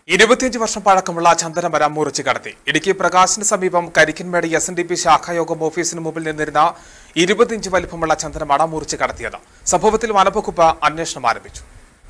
ഇരുപത്തിയഞ്ച് വർഷം പഴക്കമുള്ള ചന്ദനമരം മുറിച്ച് കടത്തി ഇടുക്കി പ്രകാശിന് സമീപം Karikkanmedu S N D P ശാഖായോഗം ഓഫീസിന് മുമ്പിൽ നിന്നിരുന്ന ഇരുപത്തിയഞ്ച് വലിപ്പമുള്ള ചന്ദനമട മുറിച്ച് കടത്തിയത് സംഭവത്തിൽ വനവകുപ്പ് അന്വേഷണം ആരംഭിച്ചു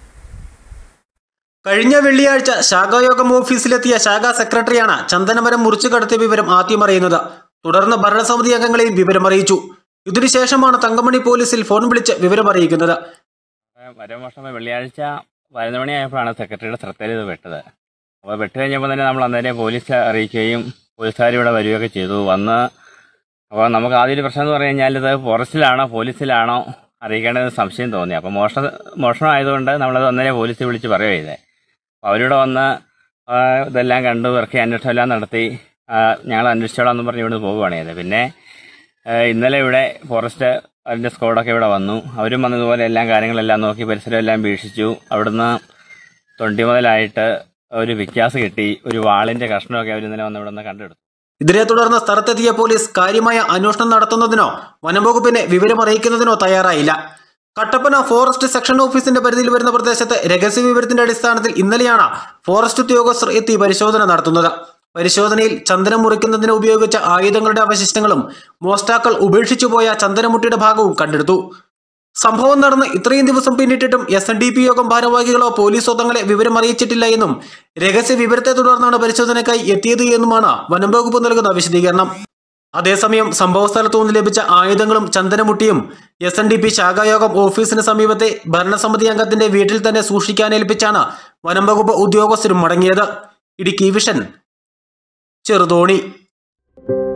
കഴിഞ്ഞ വെള്ളിയാഴ്ച ശാഖായോഗം ഓഫീസിലെത്തിയ ശാഖാ സെക്രട്ടറിയാണ് ചന്ദനമരം മുറിച്ചു കടത്തിയ വിവരം ആദ്യം അറിയുന്നത് തുടർന്ന് ഭരണസമിതി അംഗങ്ങളെയും വിവരം അറിയിച്ചു ഇതിനുശേഷമാണ് തങ്കമണി പോലീസിൽ ഫോൺ വിളിച്ച് വിവരം അറിയിക്കുന്നത് വരും വർഷം വെള്ളിയാഴ്ച പതിനൊന്ന് മണിയായപ്പോഴാണ് സെക്രട്ടറിയുടെ ശ്രദ്ധയിൽ ഇത് വെട്ടത് അപ്പോൾ വെട്ട് കഴിഞ്ഞപ്പോൾ തന്നെ നമ്മൾ അന്നേരം പോലീസ് അറിയിക്കുകയും പോലീസുകാർ ഇവിടെ വരികയൊക്കെ ചെയ്തു വന്ന് അപ്പോൾ നമുക്ക് ആദ്യം ഒരു പ്രശ്നം എന്ന് പറഞ്ഞു കഴിഞ്ഞാൽ ഇത് ഫോറസ്റ്റിലാണോ പോലീസിലാണോ അറിയിക്കേണ്ടത് സംശയം തോന്നി അപ്പോൾ മോഷണ മോഷണമായതുകൊണ്ട് നമ്മളത് അന്നേരം പോലീസിൽ വിളിച്ച് പറയുക ചെയ്തേ അപ്പോൾ അവരിവിടെ വന്ന് ആ, ഇതെല്ലാം കണ്ടു ഇറക്കി അന്വേഷണം എല്ലാം നടത്തി ആ, ഞങ്ങൾ അന്വേഷിച്ചോളാം എന്ന് പറഞ്ഞ് ഇവിടെ പോവുകയാണ് ചെയ്തത് പിന്നെ ഏഹ് ഇന്നലെ ഇവിടെ ഫോറസ്റ്റ് അതിൻ്റെ സ്ക്വാഡൊക്കെ ഇവിടെ വന്നു അവരും വന്നതുപോലെ എല്ലാം കാര്യങ്ങളെല്ലാം നോക്കി പരിസരം എല്ലാം വീക്ഷിച്ചു അവിടുന്ന് തൊണ്ടി മുതലായിട്ട് ഒരു വിക്യാസ് കിട്ടി ഒരു വാളിൻ്റെ കഷ്ണമൊക്കെ അവർ ഇന്നലെ വന്ന് ഇവിടെ നിന്ന് കണ്ടെടുത്തു ഇതിനെ തുടർന്ന് സ്ഥലത്തെത്തിയ പോലീസ് കാര്യമായ അന്വേഷണം നടത്തുന്നതിനോ വനംവകുപ്പിനെ വിവരം അറിയിക്കുന്നതിനോ തയ്യാറായില്ല കട്ടപ്പന ഫോറസ്റ്റ് സെക്ഷൻ ഓഫീസിന്റെ പരിധിയിൽ വരുന്ന പ്രദേശത്ത് രഹസ്യ വിവരത്തിന്റെ അടിസ്ഥാനത്തിൽ ഇന്നലെയാണ് ഫോറസ്റ്റ് ഉദ്യോഗസ്ഥർ എത്തി പരിശോധന നടത്തുന്നത് പരിശോധനയിൽ ചന്ദനം മുറിക്കുന്നതിന് ഉപയോഗിച്ച ആയുധങ്ങളുടെ അവശിഷ്ടങ്ങളും മോഷ്ടാക്കൾ ഉപേക്ഷിച്ചു പോയ ചന്ദനമുട്ടിയുടെ ഭാഗവും കണ്ടെടുത്തു സംഭവം നടന്ന് ഇത്രയും ദിവസം പിന്നിട്ടിട്ടും എസ് എൻ ഡി പി യോഗം ഭാരവാഹികളോ പോലീസോ തങ്ങളെ വിവരം അറിയിച്ചിട്ടില്ല എന്നും രഹസ്യ വിവരത്തെ തുടർന്നാണ് പരിശോധനയ്ക്കായി എത്തിയത് എന്നുമാണ് വനം വകുപ്പ് നൽകുന്ന വിശദീകരണം അതേസമയം സംഭവ സ്ഥലത്തു നിന്ന് ലഭിച്ച ആയുധങ്ങളും ചന്ദനമുട്ടിയും എസ് എൻ ഡി പി ശാഖായോഗം ഓഫീസിന് സമീപത്തെ ഭരണസമിതി അംഗത്തിന്റെ വീട്ടിൽ തന്നെ സൂക്ഷിക്കാനേൽപ്പിച്ചാണ് വനം വകുപ്പ് ഉദ്യോഗസ്ഥരും മടങ്ങിയത് ഇടുക്കി വിഷൻ ചെറുതോണി